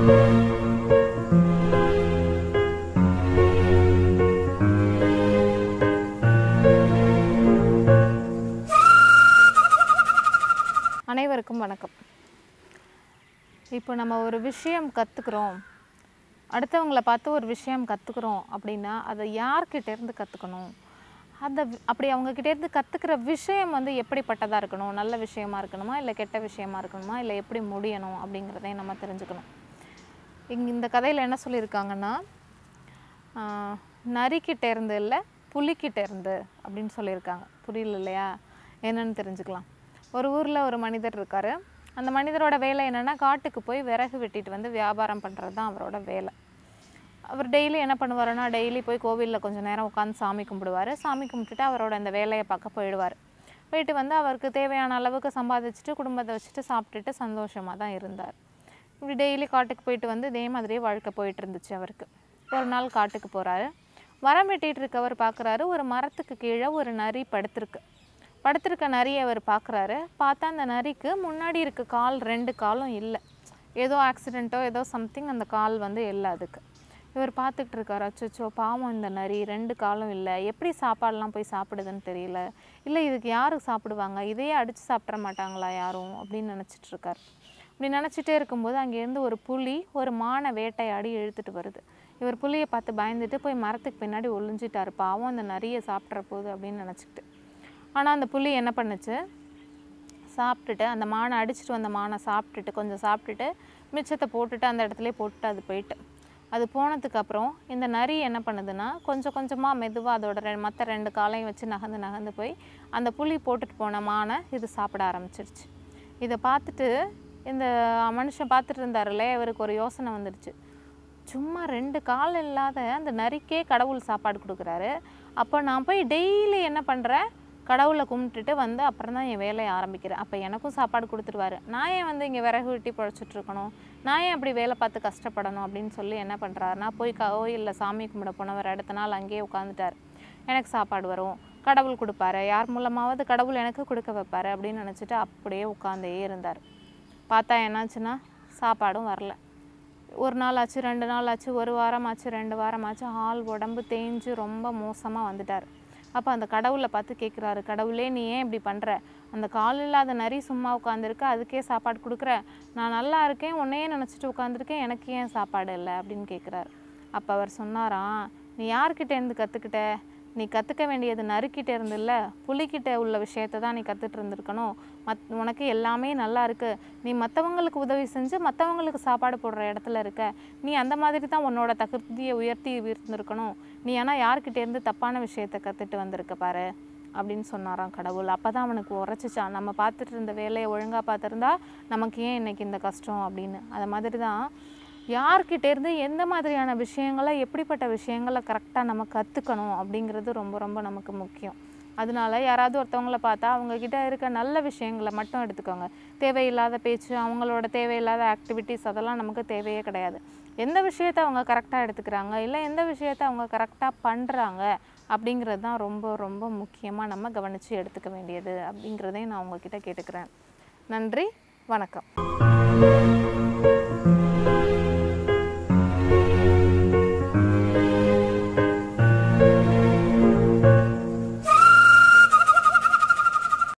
அனைவருக்கும் வணக்கம் இப்போ நம்ம ஒரு விஷயம் கற்றுக்குறோம் அடுத்தவங்கள பார்த்து ஒரு விஷயம் கற்றுக்குறோம் அப்படின்னா அதை யார்கிட்ட இருந்து கற்றுக்கணும் அந்த வி- அப்படி அவங்கக்கிட்ட இருந்து கற்றுக்கிற விஷயம் வந்து எப்படிப்பட்டதாக இருக்கணும் நல்ல விஷயமா இருக்கணுமா இல்லை கெட்ட விஷயமா இருக்கணுமா இல்லை எப்படி முடியணும் அப்படிங்கிறதையும் நம்ம தெரிஞ்சுக்கணும் இங்கே இந்த கதையில் என்ன சொல்லியிருக்காங்கன்னா ஆஹ், நரிக்கிட்ட இருந்து இல்லை புலிக்கிட்ட இருந்து அப்படின்னு சொல்லியிருக்காங்க புரியல இல்லையா என்னன்னு தெரிஞ்சுக்கலாம் ஒரு ஊரில் ஒரு மனிதர் இருக்கார் அந்த மனிதரோட வேலை என்னென்னா காட்டுக்கு போய் விறகு வெட்டிட்டு வந்து வியாபாரம் பண்ணுறது தான் அவரோட வேலை அவர் டெய்லி என்ன பண்ணுவாருன்னா டெய்லி போய் கோவிலில் கொஞ்சம் நேரம் உட்காந்து சாமி கும்பிடுவார் சாமி கும்பிட்டுட்டு அவரோட அந்த வேலையை பார்க்க போயிடுவார் போயிட்டு வந்து அவருக்கு தேவையான அளவுக்கு சம்பாதிச்சுட்டு குடும்பத்தை வச்சுட்டு சாப்பிட்டுட்டு சந்தோஷமாக தான் இருந்தார் இப்படி டெய்லி காட்டுக்கு போயிட்டு வந்து இதே மாதிரியே வாழ்க்கை போயிட்டு இருந்துச்சு அவருக்கு ஒரு நாள் காட்டுக்கு போகிறாரு மரம் வெட்டிட்டு இருக்கவர் பார்க்குறாரு ஒரு மரத்துக்கு கீழே ஒரு நரி படுத்திருக்கு படுத்திருக்க நரியை அவர் பார்க்குறாரு பார்த்தா அந்த நரிக்கு முன்னாடி இருக்க கால் ரெண்டு காலும் இல்லை ஏதோ ஆக்சிடெண்ட்டோ ஏதோ சம்திங் அந்த கால் வந்து இல்லை அதுக்கு இவர் பார்த்துக்கிட்டு இருக்காரு அச்சோ பாவம் இந்த நரி ரெண்டு காலும் இல்லை எப்படி சாப்பாடெல்லாம் போய் சாப்பிடுதுன்னு தெரியல இல்லை இதுக்கு யாரு சாப்பிடுவாங்க இதையே அடித்து சாப்பிட்ற மாட்டாங்களா யாரும் அப்படின்னு நினச்சிட்டு இருக்காரு இப்படி நினச்சிட்டே இருக்கும்போது அங்கேருந்து ஒரு புலி ஒரு மானை வேட்டையாடி இழுத்துட்டு வருது இவர் புலியை பார்த்து பயந்துட்டு போய் மரத்துக்கு பின்னாடி ஒளிஞ்சிட்டாரு பாவம் அந்த நரியை சாப்பிட்ற போகுது அப்படின்னு நினச்சிக்கிட்டு ஆனால் அந்த புலி என்ன பண்ணுச்சு சாப்பிட்டுட்டு அந்த மானை அடிச்சிட்டு வந்த மானை சாப்பிட்டுட்டு கொஞ்சம் சாப்பிட்டுட்டு மிச்சத்தை போட்டுட்டு அந்த இடத்துலயே போட்டுட்டு அது போயிட்டு அது போனதுக்கு அப்புறம் இந்த நரி என்ன பண்ணுதுன்னா கொஞ்சம் கொஞ்சமாக மெதுவாக அதோட ரெ மற்ற ரெண்டு காலையும் வச்சு நகர்ந்து நகர்ந்து போய் அந்த புலி போட்டுட்டு போன மானை இது சாப்பிட ஆரம்பிச்சிருச்சு இதை பார்த்துட்டு இந்த மனுஷன் பார்த்துட்டு இருந்தாருல்ல இவருக்கு ஒரு யோசனை வந்துடுச்சு சும்மா ரெண்டு கால் இல்லாத அந்த நரிக்கே கடவுள் சாப்பாடு கொடுக்குறாரு அப்போ நான் போய் டெய்லி என்ன பண்ணுறேன் கடவுளை கும்பிட்டுட்டு வந்து அப்புறம் தான் என் வேலையை ஆரம்பிக்கிறேன் அப்போ எனக்கும் சாப்பாடு கொடுத்துருவாரு நான் ஏன் வந்து இங்கே விறகு வெட்டி பழச்சிட்டு இருக்கணும் நான் ஏன் அப்படி வேலை பார்த்து கஷ்டப்படணும் அப்படின்னு சொல்லி என்ன பண்ணுறாருனா போய் கோயிலில் சாமி கும்பிட போனவர் அடுத்த நாள் அங்கேயே உட்காந்துட்டார் எனக்கு சாப்பாடு வரும் கடவுள் கொடுப்பாரு யார் மூலமாவது கடவுள் எனக்கு கொடுக்க வைப்பாரு அப்படின்னு நினச்சிட்டு அப்படியே உட்காந்தே இருந்தார் பார்த்தா என்னாச்சுன்னா சாப்பாடும் வரல ஒரு நாள் ஆச்சு ரெண்டு நாள் ஆச்சு ஒரு வாரம் ஆச்சு ரெண்டு வாரம் ஆச்சு ஆள் உடம்பு தேஞ்சு ரொம்ப மோசமாக வந்துட்டார் அப்போ அந்த கடவுளை பார்த்து கேட்குறாரு கடவுளே நீ ஏன் இப்படி பண்ணுற அந்த கால் இல்லாத நரி சும்மா உட்காந்துருக்கு அதுக்கே சாப்பாடு கொடுக்குற நான் நல்லா இருக்கேன் உன்னையே நினச்சிட்டு உட்காந்துருக்கேன் எனக்கு ஏன் சாப்பாடு இல்லை அப்படின்னு கேட்குறாரு அப்போ அவர் சொன்னாராம் நீ யார்கிட்ட இருந்து கற்றுக்கிட்ட நீ கற்றுக்க வேண்டியது நறுக்கிட்ட இருந்து இல்லை புலிக்கிட்ட உள்ள விஷயத்தை தான் நீ கற்றுட்டு இருந்திருக்கணும் மத் உனக்கு எல்லாமே நல்லா இருக்கு நீ மற்றவங்களுக்கு உதவி செஞ்சு மற்றவங்களுக்கு சாப்பாடு போடுற இடத்துல இருக்க நீ அந்த மாதிரி தான் உன்னோட தகுதியை உயர்த்தி இருந்திருக்கணும் நீ ஆனால் யார்கிட்ட இருந்து தப்பான விஷயத்தை கற்றுட்டு வந்திருக்க பாரு அப்படின்னு சொன்னாராம் கடவுள் அப்போ தான் அவனுக்கு உரைச்சிச்சான் நம்ம பார்த்துட்டு இருந்த வேலையை ஒழுங்காக பார்த்துருந்தா நமக்கு ஏன் இன்னைக்கு இந்த கஷ்டம் அப்படின்னு அது மாதிரி தான் யார்கிட்ட இருந்து எந்த மாதிரியான விஷயங்களை எப்படிப்பட்ட விஷயங்களை கரெக்டாக நம்ம கற்றுக்கணும் அப்படிங்கிறது ரொம்ப ரொம்ப நமக்கு முக்கியம் அதனால யாராவது ஒருத்தவங்கள பார்த்தா அவங்க கிட்ட இருக்க நல்ல விஷயங்களை மட்டும் எடுத்துக்கோங்க தேவையில்லாத பேச்சு அவங்களோட தேவையில்லாத ஆக்டிவிட்டீஸ் அதெல்லாம் நமக்கு தேவையே கிடையாது எந்த விஷயத்த அவங்க கரெக்டாக எடுத்துக்கிறாங்க இல்லை எந்த விஷயத்த அவங்க கரெக்டாக பண்ணுறாங்க அப்படிங்கிறது தான் ரொம்ப ரொம்ப முக்கியமாக நம்ம கவனித்து எடுத்துக்க வேண்டியது அப்படிங்கிறதையும் நான் உங்ககிட்ட கேட்டுக்கிறேன் நன்றி வணக்கம்